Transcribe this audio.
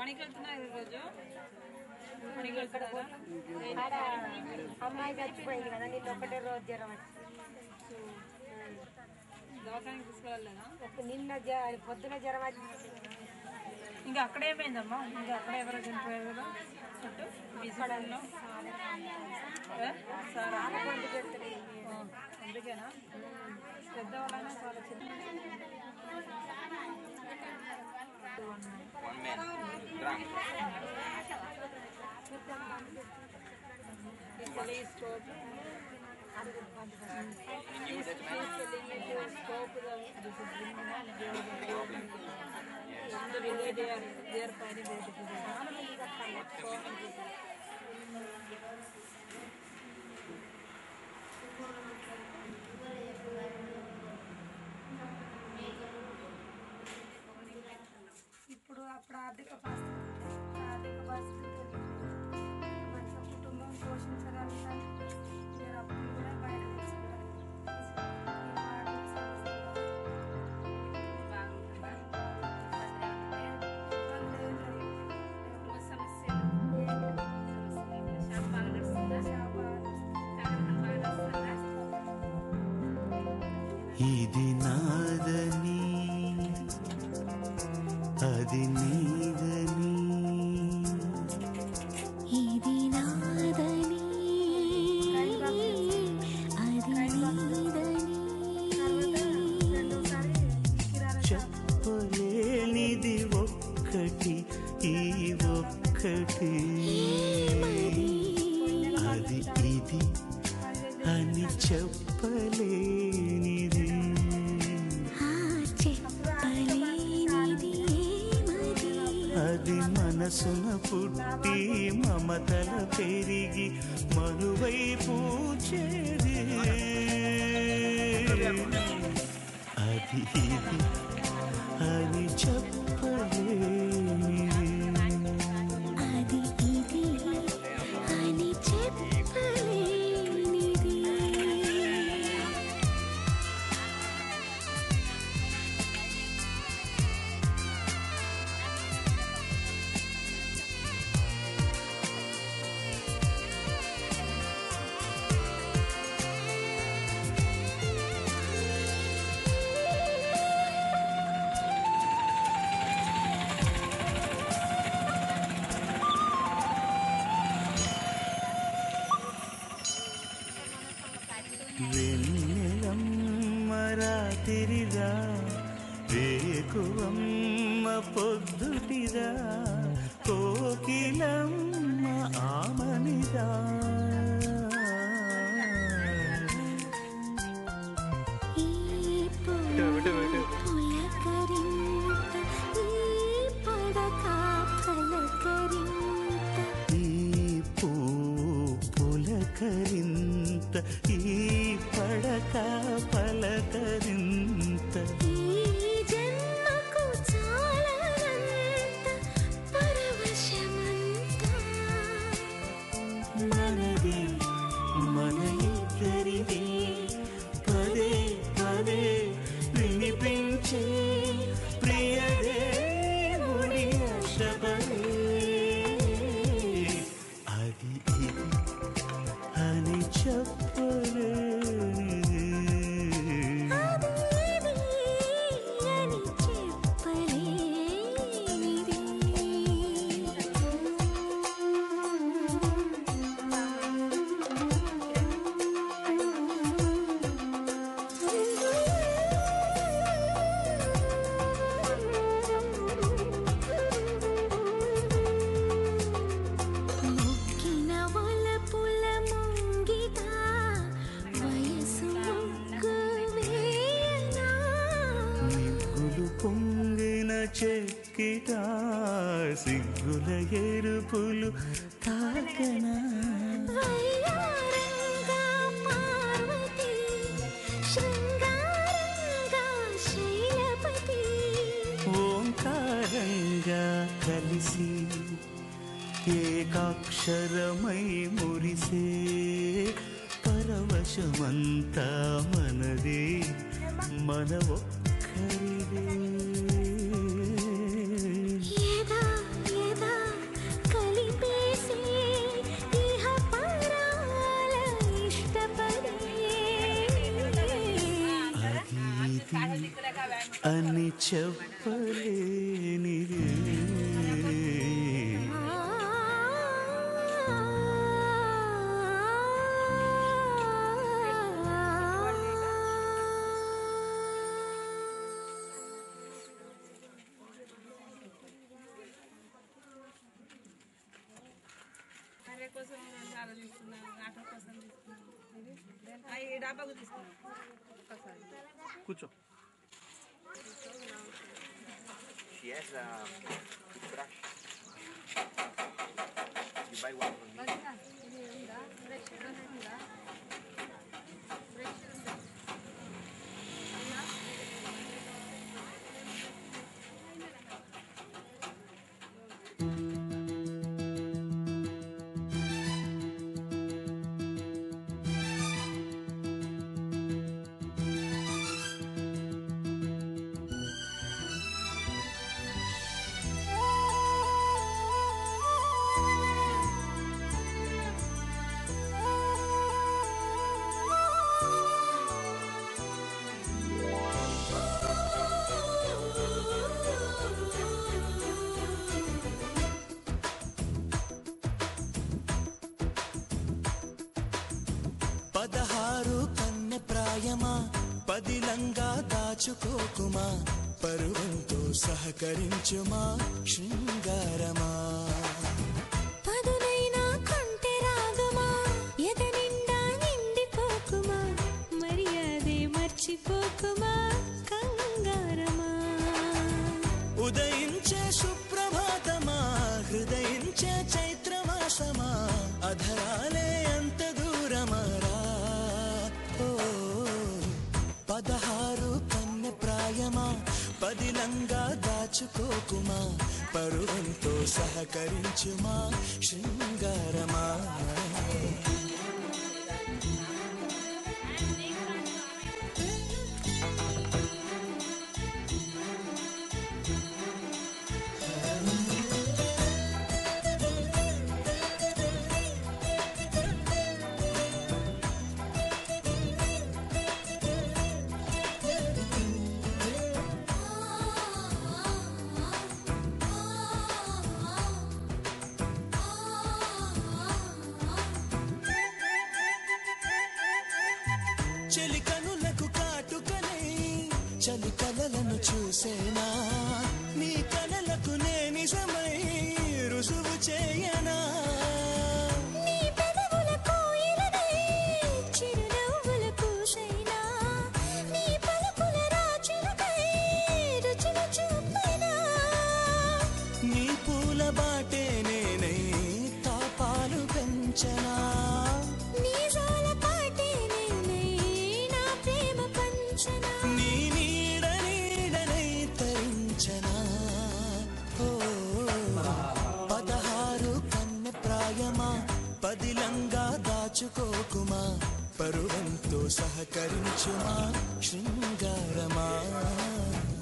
పనికి వెళ్తున్నారు ఈరోజు పనికి వెళ్తున్నారా ఆడ అమ్మాయి చచ్చిపోయింది కదా నిన్న ఒకటే రోజు జ్వరం వచ్చి దవాఖానికి తీసుకెళ్ళలేదా ఒక నిన్న జ- పొద్దున జ్వరం వచ్చి ఇంకా అక్కడ ఏమైందమ్మా ఇంకా అక్కడ ఎవరో చనిపోయారు కదా చుట్టూ విజయవాడలో ఏ? సారా ఆ, అందుకేనా పెద్దవాళ్ళైనా చాలా చిన్న One man drunk. Italy stop. You that man? Telling you to stop the this is criminal. They are the really they are they are finding very difficult. So many people. ఇప్పుడు అప్పుడు ఆర్థిక పరిస్థితి ఆర్థిక పరిస్థితి మంచిగా కుటుంబం పోషించగలుగుతాను నేను అప్పులు కూడా బయట తెచ్చుకుంటాను ఇది నాదని అది నీదని ఇది నాదని అది నీదని చెప్పలేనిది ఒక్కటి ఈ ఒక్కటి అది ఇది అని చెప్పలేనిది ఆ చెప్పలేనిది ఏమది అది మనసున పుట్టి మమతల పెరిగి మనువై పూచేది అది ఇది అని చెప్పలేనిది అది ఇది అని చెప్పలేనిది వెన్నెలమ్మ రాతిరిరా వేకువమ్మ పొద్దుటిరా కోకిలమ్మ ఆమనిరా ఈ పులకరింత ఈ పడక పలకరింత ఈ పూ పులకరింత ఈ పడక పలకరింత ఈ జన్మకు చాలనంత పరవశమంతా మనది మన ఇద్దరిది పదే పదే వినిపించే ప్రియదేవుడి శబరే అది ఇది అని చెప్పలేనిది అది ఇది అని చెప్పలేనిది ముక్కిన వలపుల ముంగిట వయసు ముగ్గు వేయనా నిగ్గులు పొంగిన చెక్కిట సిగ్గుల ఎరుపులు తాకనా వయ్యారంగా పార్వతి శృంగారంగా శైలపతి ఓంకారంగా కలిసి ఏకాక్షరమై మురిసే పరవశమంతా మనదే మన ఒక్కరిదే ఎదా ఎద అని చెప్పలేనిది అరే కోసం చాలా తీసుకున్నాం ఆటో కోసం తీసుకున్నాం ఆ, ఈ డబ్బాకు తీసుకున్నాం ఒక్కసారి కూర్చో She has a toothbrush. You buy one from me. పదహారు కన్నె ప్రాయమా పదిలంగా దాచుకోకుమా పరువంతో సహకరించుమా శృంగారమా పదునైనా కొంటె రాగమా ఎద నిండా నిండిపోకుమా మర్యాదే మర్చిపోకుమా కంగారమా ఉదయించే సుప్రభాతమా హృదయించే చైత్రమాసమా అధరాలే అంత దూరమరా ఓ పదహారు కన్నె ప్రాయమా పదిలంగా దాచుకోకుమా పరువంతో సహకరించుమా శృంగారమా చెలి కనులకు కాటుకనై చలి కలలను చూసేనా నీ కలలకు నే నిజమై రుజువు చేయనా నీ పెదవుల కోయిలనై చిరునవ్వుల పూసైనా నీ పలుకుల రాచులకై రుచులు చూపైనా నీ పూల బాటే నేనై తాపాలు పెంచనా నీ జోల పాటే నేనై నా ప్రేమ పంచనా నీ నీడ నీడనై తరించనా ఓ పదహారు కన్నె ప్రాయమా పదిలంగా దాచుకోకుమా పరువంతో సహకరించుమా శృంగారమా